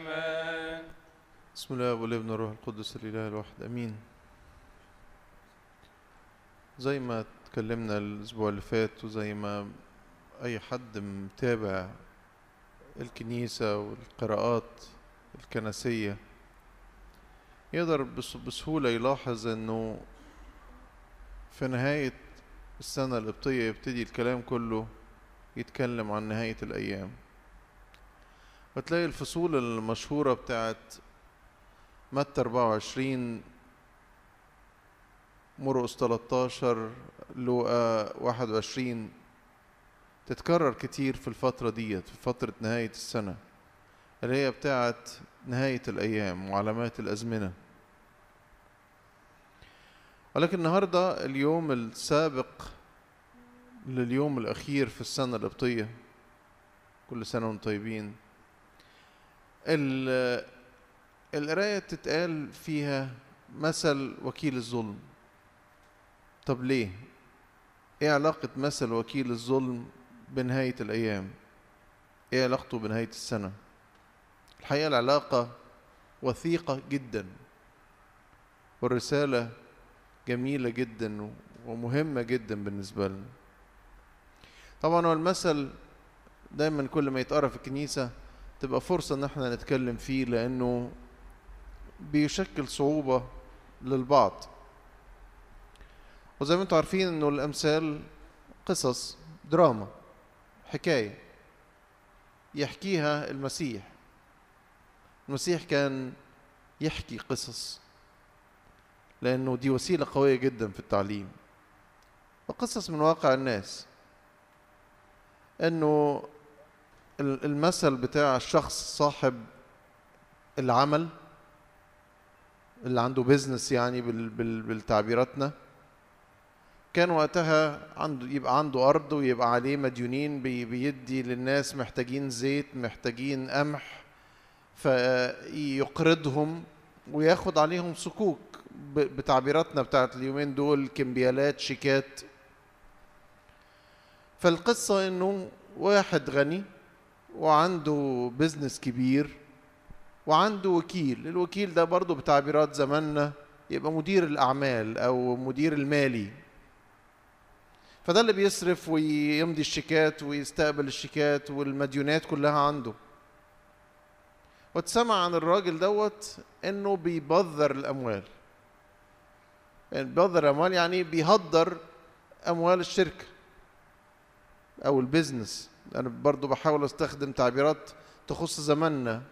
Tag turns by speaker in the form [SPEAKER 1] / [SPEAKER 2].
[SPEAKER 1] آمين
[SPEAKER 2] بسم الله والابن والروح القدس الاله الواحد امين زي ما اتكلمنا الاسبوع اللي فات وزي ما اي حد متابع الكنيسة والقراءات الكنسية يقدر بس- بسهولة يلاحظ انه في نهاية السنة القبطية يبتدي الكلام كله يتكلم عن نهاية الأيام وتلاقي الفصول المشهورة بتاعت متى 24 مرقس 13 لوقا 21 تتكرر كتير في الفترة ديت في فترة نهاية السنة اللي هي بتاعت نهاية الأيام وعلامات الأزمنة ولكن النهاردة اليوم السابق لليوم الأخير في السنة القبطية كل سنة وانتم طيبين ال- القراية تتقال فيها مثل وكيل الظلم طب ليه؟ ايه علاقة مثل وكيل الظلم بنهاية الأيام؟ ايه علاقته بنهاية السنة؟ الحقيقة العلاقة وثيقة جدا والرسالة جميلة جدا ومهمة جدا بالنسبة لنا طبعا هو المثل دايما كل ما يتقرا في الكنيسة تبقى فرصة ان احنا نتكلم فيه لانه بيشكل صعوبة للبعض وزي ما انتم عارفين انه الامثال قصص دراما حكاية يحكيها المسيح المسيح كان يحكي قصص لانه دي وسيلة قوية جدا في التعليم وقصص من واقع الناس انه ال- المثل بتاع الشخص صاحب العمل اللي عنده بيزنس يعني بال بال بالتعبيراتنا كان وقتها عنده يبقى عنده أرض ويبقى عليه مديونين بي بيدي للناس محتاجين زيت محتاجين قمح فيقرضهم وياخد عليهم صكوك ب- بتعبيراتنا بتاعت اليومين دول كمبيالات شيكات فالقصة انه واحد غني وعنده بزنس كبير وعنده وكيل الوكيل ده برضه بتعبيرات زماننا يبقى مدير الأعمال أو مدير المالي فده اللي بيصرف ويمضي الشيكات ويستقبل الشيكات والمديونات كلها عنده واتسمع عن الراجل دوت انه بيبذر الاموال يعني بيبذر الاموال يعني بيهدر اموال الشركه او البيزنس انا برضو بحاول استخدم تعبيرات تخص زماننا